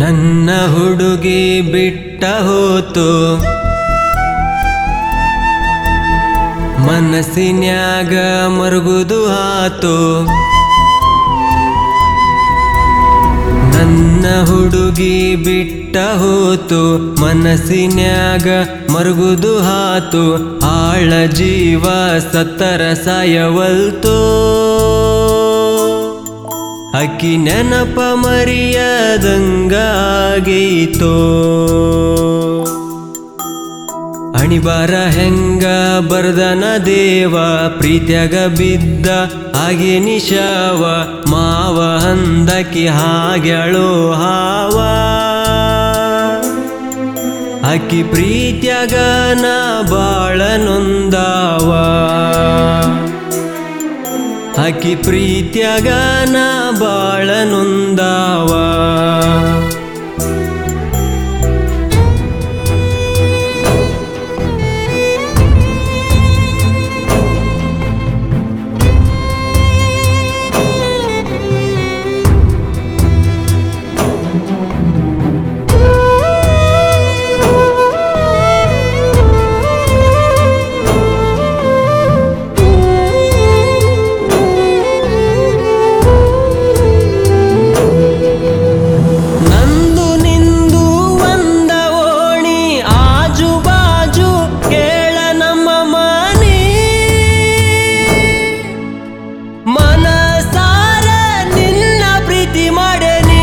ನನ್ನ ಹುಡುಗಿ ಬಿಟ್ಟ ಹೋತು ಮನಸ್ಸಿನ್ಯಾಗ ಮರುಗುದು ಆತು ನನ್ನ ಹುಡುಗಿ ಬಿಟ್ಟ ಹೋತು ಮನಸ್ಸಿನ್ಯಾಗ ಮರುಗುದು ಹಾತು ಆಳ ಜೀವ ಸತ್ತರ ಸಾಯವಲ್ತೋ ಅಕ್ಕಿ ನೆನಪ ಮರಿಯದಂಗಾಗೈತೋ ಅಣಿಬಾರ ಹೆಂಗ ಬರ್ದನ ದೇವ ಪ್ರೀತ್ಯಾಗ ಬಿದ್ದ ಹಾಗೆ ನಿಶಾವ ಮಾವ ಹಂದಕಿ ಹಾಗ್ಯಾಳೋ ಹಾವ ಅಕ್ಕಿ ಪ್ರೀತ್ಯಾಗ ನಾ ಬಾಳ ನೊಂದಾವ ಅಕ್ಕಿ ಪ್ರೀತ್ಯಾಗ ನಾ ಬಾಳ ನೊಂದಾವ ನಂದು ನಿಂದು ಒಂದ ಓಣಿ ಆಜು ಬಾಜು ಕೇಳ ನಮ್ಮ ಮನಿ ಮನಸಾರ ನಿನ್ನ ಪ್ರೀತಿ ಮಾಡನಿ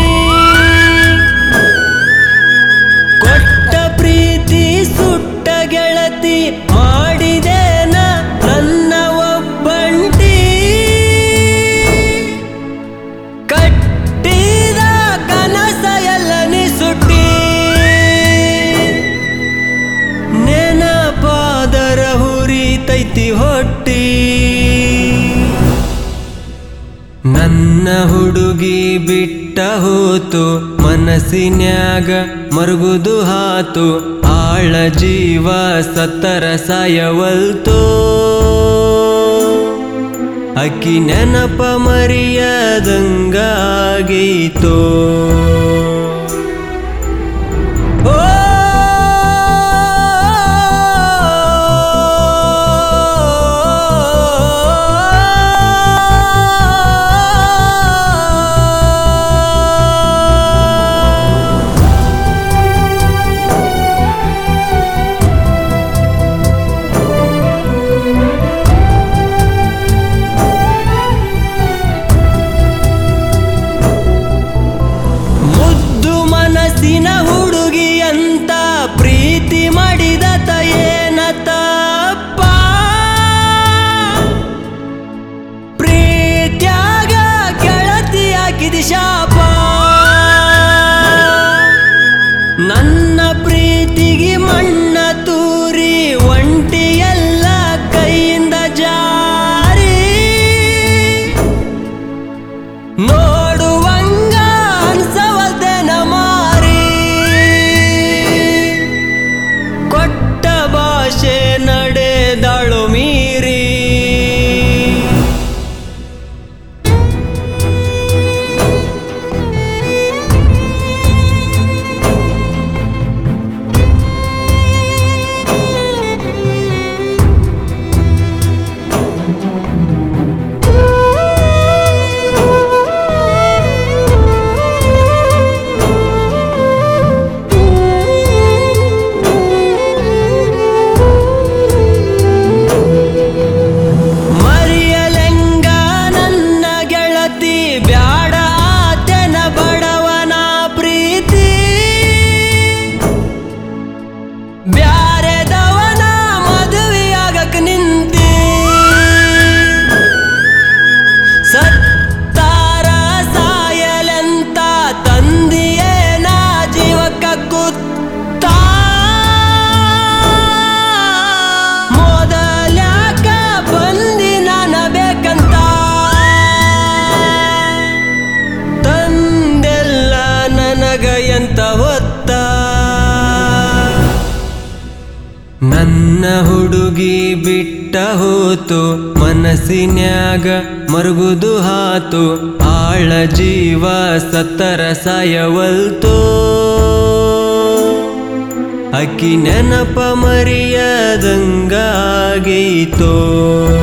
ಕೊಟ್ಟ ಪ್ರೀತಿ ಸುಟ್ಟ ಗೆಳತಿ ಮಾಡಿದೇನ ನನ್ನ ಒಬ್ಬಂಟಿ ಕಟ್ಟಿದ ಕನಸ ಎಲ್ಲ ನಿಸುಟ್ಟಿ ನೆನಪಾದರ ಹುರಿತೈತಿ ಹೊಟ್ಟಿ ನನ್ನ ಹುಡುಗಿ ಬಿಟ್ಟ ಹೋತು ಮನಸ್ಸಿನ್ಯಾಗ ಮರುಗುದು ಹಾತು ಆಳ ಜೀವ ಸತ್ತರ ಸಾಯವಲ್ತೋ ಅಕ್ಕಿ ನೆನಪ ಮರಿಯದಂಗಾಗೈತೋ ಓ ಮುದ್ದು ಮನಸ್ಸಿನ ಹುಡುಗಿ ಅಂತ ಪ್ರೀತಿ ಮಾಡಿದ ತಯೇನ ತಪ್ಪ ಪ್ರೀತ್ಯಾಗ ಗೆಳತಿ ಹಾಕಿದಿ ಶಾಪ ನನ್ನ ಪ್ರೀತಿಗೆ ಮಣ್ಣ ತೂರಿ ಒಂಟಿ ಎಲ್ಲ ಕೈಯಿಂದ ಜಾರಿ ನೋಡುವಂಗ ಅನ್ಸವಲ್ದೆನ ಮಾರಿ ಕೊಟ್ಟ ಭಾಷೆ ನಡೆದಾಳು ಮೀರಿ ಮರಿಯಲೆಂಗ ನನ್ನ ಗೆಳತಿ ಬ್ಯಾಡ ಆತೆನ ಬಡವನ ಪ್ರೀತಿ ಬ್ಯಾರೆದವನ ಮದುವೆಯಾಗಕ್ ನಿಂತಿ ಸತ್ತಾರ ಸಾಯಲೆಂತ ತಂದಿಯೇನ ಜೀವಕ್ಕ ಕುತ್ತ ಮೊದಲ್ಯಾಕ ಬಂದಿ ನಾನ ಬೇಕಂತ ತಂದೆಲ್ಲ ನನಗ ಎಂತ ಹೊತ್ತ ನನ್ನ ಹುಡುಗಿ ಬಿಟ್ಟ ಬಿಟ್ಟ ಹೋತು ಮನಸ್ಸಿನ್ಯಾಗ ಮರುಗುದು ಹಾತು ಆಳ ಜೀವ ಸತ್ತರ ಸಾಯವಲ್ತೋ ಅಕ್ಕಿ ನೆನಪ ಮರಿಯದಂಗಾಗೀತೋ